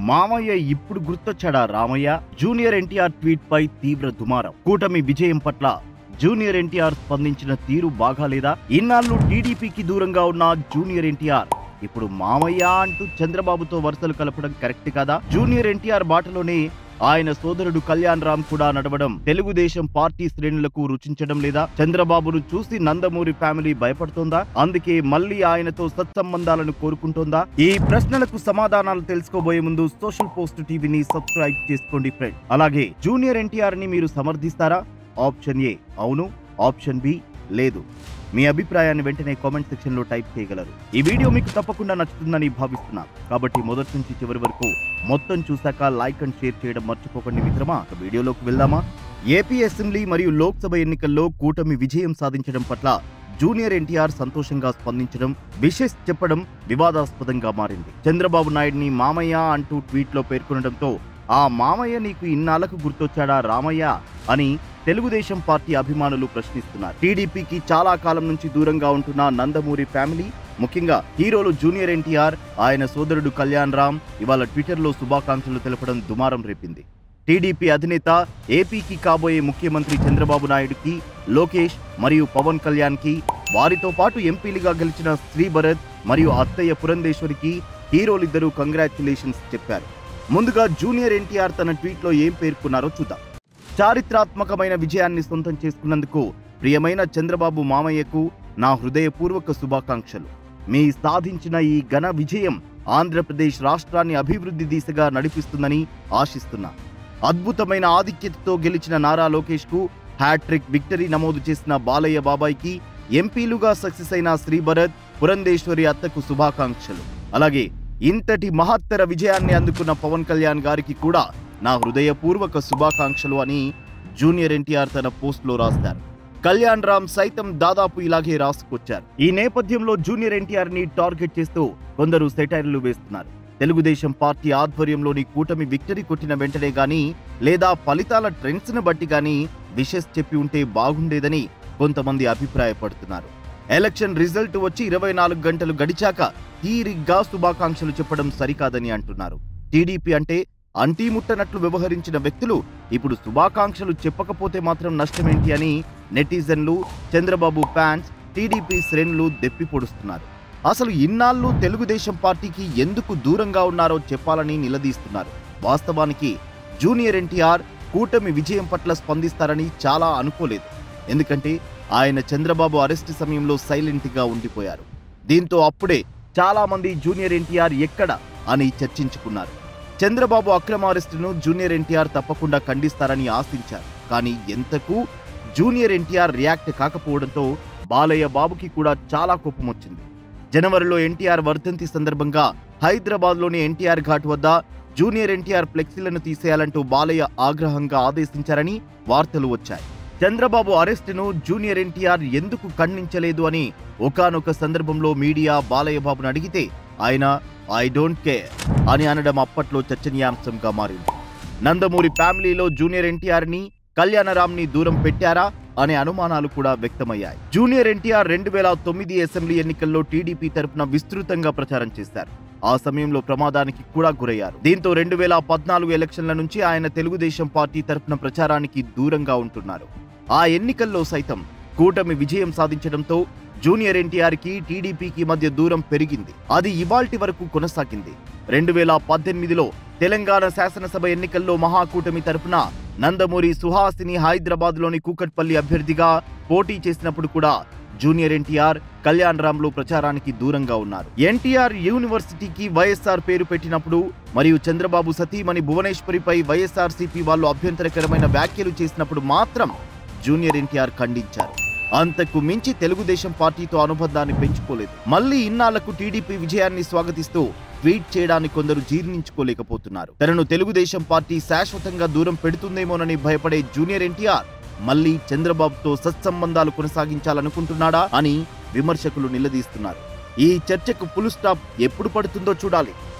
మామయ్య ఇప్పుడు గుర్తొచ్చాడా రామయ్య జూనియర్ ఎన్టీఆర్ ట్వీట్ పై తీవ్ర దుమారం కూటమి విజయం పట్ల జూనియర్ ఎన్టీఆర్ స్పందించిన తీరు బాగాలేదా ఇన్నాళ్ళు టీడీపీకి దూరంగా ఉన్న జూనియర్ ఎన్టీఆర్ ఇప్పుడు మామయ్య అంటూ చంద్రబాబుతో వరుసలు కలపడం కరెక్ట్ కాదా జూనియర్ ఎన్టీఆర్ బాటలోనే ఆయన సోదరుడు కళ్యాణ్ రామ్ కూడా నడవడం తెలుగుదేశం పార్టీ శ్రేణులకు రుచించడం లేదా చంద్రబాబును చూసి నందమూరి ఫ్యామిలీ భయపడుతోందా అందుకే మళ్ళీ ఆయనతో సత్సంబంధాలను కోరుకుంటోందా ఈ ప్రశ్నలకు సమాధానాలు తెలుసుకోబోయే ముందు సోషల్ పోస్ట్ టీవీని సబ్స్క్రైబ్ చేసుకోండి ఫ్రెండ్ అలాగే జూనియర్ ఎన్టీఆర్ ని మీరు సమర్థిస్తారా ఆప్షన్ ఏ అవును ఆప్షన్ బి లేదు మీ అభిప్రాయాన్ని వెంటనే కామెంట్ సెక్షన్ లో టైప్ చేయగలరు ఈ వీడియో మీకు తప్పకుండా నచ్చుతుందని భావిస్తున్నా కాబట్టి మొదటి నుంచి చివరి వరకు మొత్తం చూశాక లైక్ అండ్ షేర్ చేయడం మర్చిపోకండి మిత్రమా ఇక వీడియోలోకి వెళ్దామా ఏపీ అసెంబ్లీ మరియు లోక్సభ ఎన్నికల్లో కూటమి విజయం సాధించడం పట్ల జూనియర్ ఎన్టీఆర్ సంతోషంగా స్పందించడం విషెస్ చెప్పడం వివాదాస్పదంగా మారింది చంద్రబాబు నాయుడిని మామయ్య అంటూ ట్వీట్లో పేర్కొనడంతో ఆ మామయ్య నీకు ఇన్నాళ్లకు గుర్తొచ్చాడా రామయ్య అని తెలుగుదేశం పార్టీ అభిమానులు ప్రశ్నిస్తున్నారు టీడీపీకి చాలా కాలం నుంచి దూరంగా ఉంటున్న నందమూరి ఫ్యామిలీ ముఖ్యంగా హీరోలు జూనియర్ ఎన్టీఆర్ ఆయన సోదరుడు కళ్యాణ్ రామ్ ఇవాళ ట్విట్టర్లో శుభాకాంక్షలు తెలపడం దుమారం రేపింది టీడీపీ అధినేత ఏపీకి కాబోయే ముఖ్యమంత్రి చంద్రబాబు నాయుడుకి లోకేష్ మరియు పవన్ కళ్యాణ్కి వారితో పాటు ఎంపీలుగా గెలిచిన శ్రీభరత్ మరియు అత్తయ్య పురంధేశ్వరికి హీరోలిద్దరూ కంగ్రాచ్యులేషన్స్ చెప్పారు ముందుగా జూనియర్ ఎన్టీఆర్ తన ట్వీట్లో ఏం పేర్కొన్నారో చూద్దాం చారిత్రాత్మకమైన విజయాన్ని సొంతం చేసుకున్నందుకు ప్రియమైన చంద్రబాబు మామయ్యకు నా హృదయపూర్వక శుభాకాంక్షలు మీ సాధించిన ఈ ఘన విజయం ఆంధ్రప్రదేశ్ రాష్ట్రాన్ని అభివృద్ధి దిశగా నడిపిస్తుందని ఆశిస్తున్నా అద్భుతమైన ఆధిక్యతతో గెలిచిన నారా లోకేష్ కు హ్యాట్రిక్ విక్టరీ నమోదు చేసిన బాలయ్య బాబాయ్కి ఎంపీలుగా సక్సెస్ అయిన శ్రీభరత్ పురంధేశ్వరి అత్తకు శుభాకాంక్షలు అలాగే ఇంతటి మహత్తర విజయాన్ని అందుకున్న పవన్ కళ్యాణ్ గారికి కూడా నా హృదయపూర్వక శుభాకాంక్షలు అని జూనియర్ ఎన్టీఆర్ తన పోస్ట్లో రాస్తారు కళ్యాణ్ రామ్ సైతం దాదాపు ఇలాగే రాసుకొచ్చారు ఈ నేపథ్యంలో జూనియర్ ఎన్టీఆర్ ని టార్గెట్ చేస్తూ కొందరు సెటైర్లు వేస్తున్నారు తెలుగుదేశం పార్టీ ఆధ్వర్యంలోని కూటమి విక్టరీ కొట్టిన వెంటనే గాని లేదా ఫలితాల ట్రెండ్స్ ను బట్టి గాని విషెస్ చెప్పి ఉంటే బాగుండేదని కొంతమంది అభిప్రాయపడుతున్నారు ఎలక్షన్ రిజల్ట్ వచ్చి ఇరవై నాలుగు గంటలు గడిచాక తీరిగ్గా శుభాకాంక్షలు చెప్పడం సరికాదని అంటున్నారు టీడీపీ అంటే అంటీముట్టనట్లు వ్యవహరించిన వ్యక్తులు ఇప్పుడు శుభాకాంక్షలు చెప్పకపోతే మాత్రం నష్టమేంటి అని నెటిజన్లు చంద్రబాబు ఫ్యాన్స్ టీడీపీ శ్రేణులు దెప్పి పొడుస్తున్నారు అసలు ఇన్నాళ్ళు తెలుగుదేశం పార్టీకి ఎందుకు దూరంగా ఉన్నారో చెప్పాలని నిలదీస్తున్నారు వాస్తవానికి జూనియర్ ఎన్టీఆర్ కూటమి విజయం పట్ల స్పందిస్తారని చాలా అనుకోలేదు ఎందుకంటే ఆయన చంద్రబాబు అరెస్ట్ సమయంలో సైలెంట్గా ఉండిపోయారు దీంతో అప్పుడే చాలా మంది జూనియర్ ఎన్టీఆర్ ఎక్కడ అని చర్చించుకున్నారు చంద్రబాబు అక్రమ అరెస్టును జూనియర్ ఎన్టీఆర్ తప్పకుండా ఖండిస్తారని ఆశించారు కానీ ఎంతకు జూనియర్ ఎన్టీఆర్ రియాక్ట్ కాకపోవడంతో బాలయ్య బాబుకి కూడా చాలా కోపం వచ్చింది జనవరిలో ఎన్టీఆర్ వర్ధంతి సందర్భంగా హైదరాబాద్లోని ఎన్టీఆర్ ఘాట్ వద్ద జూనియర్ ఎన్టీఆర్ ఫ్లెక్సీలను తీసేయాలంటూ బాలయ్య ఆగ్రహంగా ఆదేశించారని వార్తలు వచ్చాయి చంద్రబాబు అరెస్టును జూనియర్ ఎన్టీఆర్ ఎందుకు ఖండించలేదు అని ఒకానొక సందర్భంలో మీడియా బాలయ్య బాబును అడిగితే ఆయన ఐ డోంట్ కేర్ అని అనడం అప్పట్లో చర్చనీయాంశంగా మారింది నందమూరి ఫ్యామిలీలో జూనియర్ ఎన్టీఆర్ ని కళ్యాణరామ్ ని దూరం పెట్టారా అనే అనుమానాలు కూడా వ్యక్తమయ్యాయి జూనియర్ ఎన్టీఆర్ రెండు వేల తొమ్మిది అసెంబ్లీ ఎన్నికల్లో టీడీపీ తరపున విస్తృతంగా ప్రచారం చేశారు ఆ సమయంలో ప్రమాదానికి కూడా గురయ్యారు దీంతో రెండు వేల పద్నాలుగు ఎలక్షన్ల నుంచి ఆయన తెలుగుదేశం పార్టీ తరపున ప్రచారానికి దూరంగా ఉంటున్నారు ఆ ఎన్నికల్లో సైతం కూటమి విజయం సాధించడంతో జూనియర్ ఎన్టీఆర్ కి టీడీపీకి మధ్య దూరం పెరిగింది అది ఇవాల్టి వరకు కొనసాగింది రెండు వేల పద్దెనిమిదిలో తెలంగాణ శాసనసభ ఎన్నికల్లో మహాకూటమి తరపున నందమూరి సుహాసిని హైదరాబాద్ లోని కూకట్పల్లి అభ్యర్థిగా పోటీ చేసినప్పుడు కూడా జూనియర్ ఎన్టీఆర్ కళ్యాణ్ రామ్లు ప్రచారానికి దూరంగా ఉన్నారు ఎన్టీఆర్ యూనివర్సిటీకి వైఎస్ఆర్ పేరు పెట్టినప్పుడు మరియు చంద్రబాబు సతీమణి భువనేశ్వరిపై వైఎస్ఆర్ సిపి వాళ్ళు అభ్యంతరకరమైన వ్యాఖ్యలు చేసినప్పుడు మాత్రం జూనియర్ ఎన్టీఆర్ ఖండించారు అంతకు మించి తెలుగుదేశం పార్టీతో అనుబంధాన్ని పెంచుకోలేదు మళ్ళీ ఇన్నాళ్లకు టీడీపీ విజయాన్ని స్వాగతిస్తూ ట్వీట్ చేయడాన్ని కొందరు జీర్ణించుకోలేకపోతున్నారు తనను తెలుగుదేశం పార్టీ శాశ్వతంగా దూరం పెడుతుందేమోనని భయపడే జూనియర్ ఎన్టీఆర్ మళ్ళీ చంద్రబాబుతో సత్సంబంధాలు కొనసాగించాలనుకుంటున్నాడా అని విమర్శకులు నిలదీస్తున్నారు ఈ చర్చకు ఫుల్ స్టాప్ ఎప్పుడు పడుతుందో చూడాలి